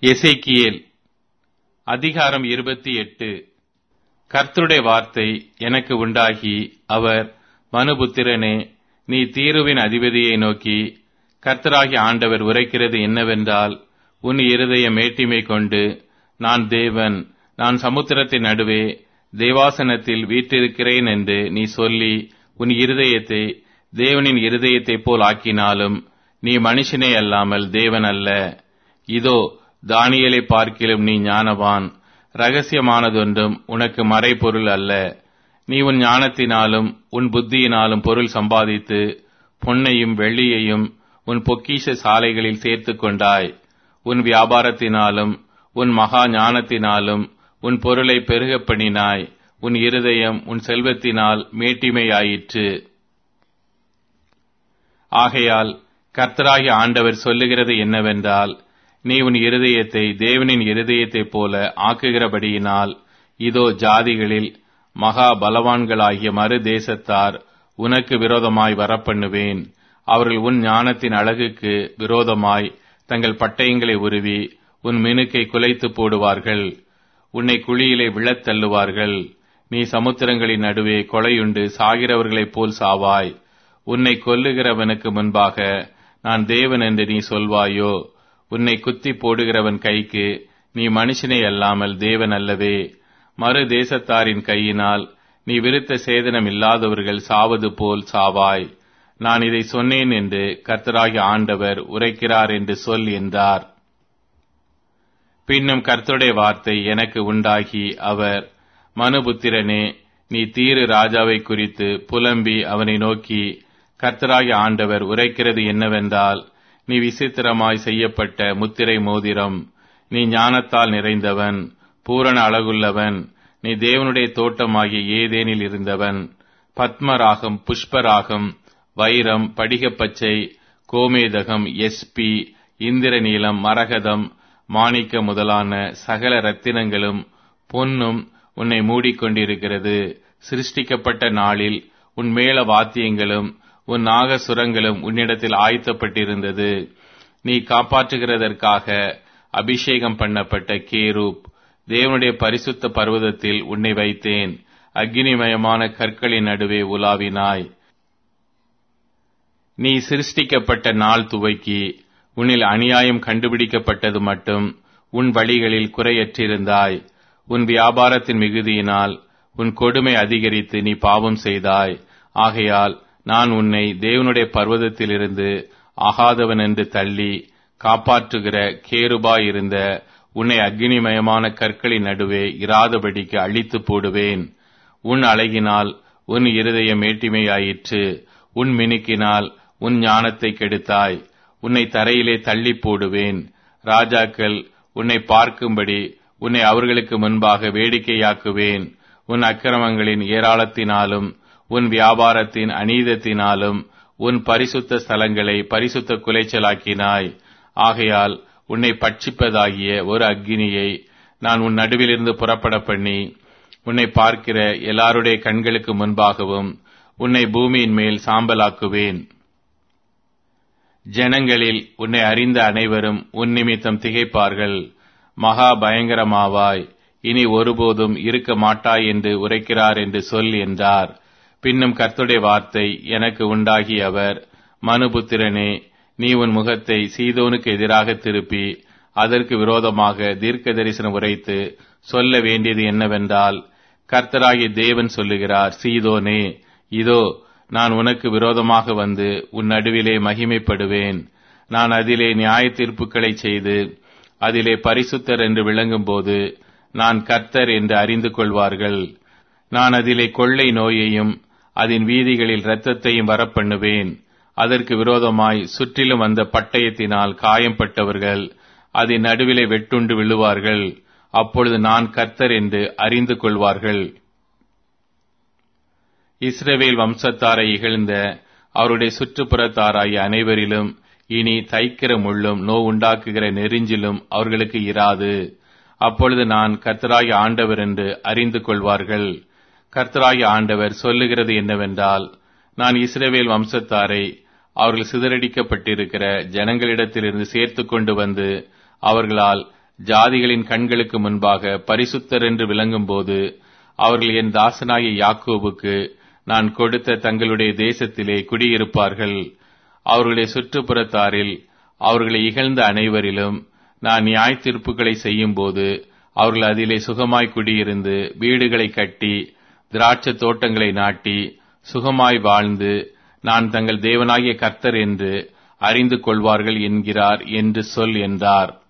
எசேக்கியேல் அதிகாரம் இருபத்தி எட்டு கர்த்தருடைய வார்த்தை எனக்கு உண்டாகி அவர் மனுபுத்திரனே நீ தீருவின் அதிபதியை நோக்கி கர்த்தராகி ஆண்டவர் உரைக்கிறது என்னவென்றால் உன் இருதய மேட்டிமை கொண்டு நான் தேவன் நான் சமுத்திரத்தின் நடுவே தேவாசனத்தில் வீற்றிருக்கிறேன் என்று நீ சொல்லி உன் இருதயத்தை தேவனின் இருதயத்தைப் போல் ஆக்கினாலும் நீ மனுஷனே அல்லாமல் தேவன் அல்ல இதோ தானியலை பார்க்கிலும் நீ ஞானவான் ரகசியமானதொன்றும் உனக்கு மறைபொருள் அல்ல நீ உன் ஞானத்தினாலும் உன் புத்தியினாலும் பொருள் சம்பாதித்து பொன்னையும் வெள்ளியையும் உன் பொக்கிஷ சாலைகளில் சேர்த்து கொண்டாய் உன் வியாபாரத்தினாலும் உன் மகா ஞானத்தினாலும் உன் பொருளை பெருகப் பண்ணினாய் உன் இருதயம் உன் செல்வத்தினால் மேட்டிமையாயிற்று ஆகையால் கர்த்தராகி ஆண்டவர் சொல்லுகிறது என்னவென்றால் நீ உன் இருதயத்தை தேவனின் இருதயத்தைப் போல ஆக்குகிறபடியினால் இதோ ஜாதிகளில் மகா பலவான்களாகிய மறு தேசத்தார் உனக்கு விரோதமாய் வரப்பண்ணுவேன் அவர்கள் உன் ஞானத்தின் அழகுக்கு விரோதமாய் தங்கள் பட்டயங்களை உருவி உன் மினுக்கை குலைத்து போடுவார்கள் உன்னை குழியிலே விழத் தள்ளுவார்கள் நீ சமுத்திரங்களின் நடுவே கொலையுண்டு சாகிறவர்களைப் போல் சாவாய் உன்னை கொல்லுகிறவனுக்கு முன்பாக நான் தேவன் என்று நீ சொல்வாயோ உன்னை குத்தி போடுகிறவன் கைக்கு நீ மனுஷனே அல்லாமல் தேவன் அல்லவே மறு தேசத்தாரின் கையினால் நீ விருத்த சேதனம் இல்லாதவர்கள் சாவது போல் சாவாய் நான் இதை சொன்னேன் என்று கர்த்தராகி ஆண்டவர் உரைக்கிறார் என்று சொல் என்றார் பின்னும் கர்த்தருடைய வார்த்தை எனக்கு உண்டாகி அவர் மனுபுத்திரனே நீ தீரு ராஜாவை குறித்து புலம்பி அவனை நோக்கி கர்த்தராகி ஆண்டவர் உரைக்கிறது என்னவென்றால் நீ விசித்திரமாய் செய்யப்பட்ட முத்திரை மோதிரம் நீ ஞானத்தால் நிறைந்தவன் பூரண அழகுள்ளவன் நீ தேவனுடைய தோட்டமாகிய ஏதேனில் இருந்தவன் பத்மராகம் புஷ்பராகம் வைரம் படிகப்பச்சை கோமேதகம் எஸ்பி இந்திரநீலம் மரகதம் மாணிக்க முதலான சகல ரத்தினங்களும் பொன்னும் உன்னை மூடிக்கொண்டிருக்கிறது சிருஷ்டிக்கப்பட்ட நாளில் உன் மேல வாத்தியங்களும் உன் நாகசுரங்களும் உன்னிடத்தில் ஆயத்தப்பட்டிருந்தது நீ காப்பாற்றுகிறதற்காக அபிஷேகம் பண்ணப்பட்ட கேரூப் தேவனுடைய பரிசுத்த பர்வதத்தில் உன்னை வைத்தேன் அக்னிமயமான கற்களின் நடுவே உலாவினாய் நீ சிருஷ்டிக்கப்பட்ட நாள் துவக்கி உன்னில் அநியாயம் கண்டுபிடிக்கப்பட்டது மட்டும் உன் வழிகளில் குறையற்றிருந்தாய் உன் வியாபாரத்தின் மிகுதியினால் உன் கொடுமை அதிகரித்து நீ பாவம் செய்தாய் ஆகையால் நான் உன்னை தேவனுடைய பர்வதத்திலிருந்து ஆகாதவன் என்று தள்ளி காப்பாற்றுகிற கேருபாயிருந்த உன்னை அக்னிமயமான கற்களின் நடுவே இராதபடிக்கு அழித்து போடுவேன் உன் அழகினால் உன் இருதய மேட்டிமையாயிற்று உன் மினுக்கினால் உன் ஞானத்தை கெடுத்தாய் உன்னை தரையிலே தள்ளி போடுவேன் ராஜாக்கள் உன்னை பார்க்கும்படி உன்னை அவர்களுக்கு முன்பாக வேடிக்கையாக்குவேன் உன் அக்கிரமங்களின் ஏராளத்தினாலும் உன் வியாபாரத்தின் அநீதத்தினாலும் உன் பரிசுத்த ஸ்தலங்களை பரிசுத்த குலைச்சலாக்கினாய் ஆகையால் உன்னை பட்சிப்பதாகிய ஒரு அக்கினியை நான் உன் நடுவிலிருந்து புறப்பட பண்ணி உன்னை பார்க்கிற எல்லாருடைய கண்களுக்கு முன்பாகவும் உன்னை பூமியின் மேல் சாம்பலாக்குவேன் ஜனங்களில் உன்னை அறிந்த அனைவரும் உன் நிமித்தம் திகைப்பார்கள் மகா பயங்கரமாவாய் இனி ஒருபோதும் இருக்க மாட்டாய் என்று உரைக்கிறார் என்று சொல் என்றார் பின்னும் கர்த்துடைய வார்த்தை எனக்கு உண்டாகி அவர் மனுபுத்திரனே நீ உன் முகத்தை சீதோனுக்கு எதிராக திருப்பி அதற்கு விரோதமாக தீர்க்க தரிசனம் உரைத்து சொல்ல வேண்டியது என்னவென்றால் கர்த்தராகிய தேவன் சொல்லுகிறார் சீதோனே இதோ நான் உனக்கு விரோதமாக வந்து உன் நடுவிலே மகிமைப்படுவேன் நான் அதிலே நியாய தீர்ப்புகளை செய்து அதிலே பரிசுத்தர் என்று விளங்கும்போது நான் கர்த்தர் என்று அறிந்து கொள்வார்கள் நான் அதிலே கொள்ளை நோயையும் அதன் வீதிகளில் இரத்தத்தையும் வரப்பண்ணுவேன் அதற்கு விரோதமாய் சுற்றிலும் வந்த பட்டயத்தினால் காயம்பட்டவர்கள் அதன் நடுவிலே வெட்டுண்டு விழுவார்கள் அப்பொழுது நான் கர்த்தர் என்று அறிந்து கொள்வார்கள் இஸ்ரவேல் வம்சத்தாரை இகழ்ந்த அவருடைய சுற்றுப்புறத்தாராகிய அனைவரிலும் இனி தைக்கிற முள்ளும் நோ உண்டாக்குகிற நெறிஞ்சிலும் அவர்களுக்கு இராது அப்பொழுது நான் கர்த்தராகிய ஆண்டவர் என்று அறிந்து கொள்வார்கள் கர்த்தராகிய ஆண்டவர் சொல்லுகிறது என்னவென்றால் நான் இஸ்ரவேல் வம்சத்தாரை அவர்கள் சிதறடிக்கப்பட்டிருக்கிற ஜனங்களிடத்திலிருந்து சேர்த்து கொண்டு வந்து அவர்களால் ஜாதிகளின் கண்களுக்கு முன்பாக பரிசுத்தர் என்று விளங்கும்போது அவர்கள் என் தாசனாகிய யாக்கோபுக்கு நான் கொடுத்த தங்களுடைய தேசத்திலே குடியிருப்பார்கள் அவர்களுடைய சுற்றுப்புறத்தாரில் அவர்களை இகழ்ந்த அனைவரிலும் நான் நியாய தீர்ப்புகளை செய்யும்போது அவர்கள் அதிலே சுகமாய் குடியிருந்து வீடுகளை கட்டி திராட்சை தோட்டங்களை நாட்டி சுகமாய் வாழ்ந்து நான் தங்கள் தேவனாகிய கர்த்தர் என்று அறிந்து கொள்வார்கள் என்கிறார் என்று சொல் என்றார்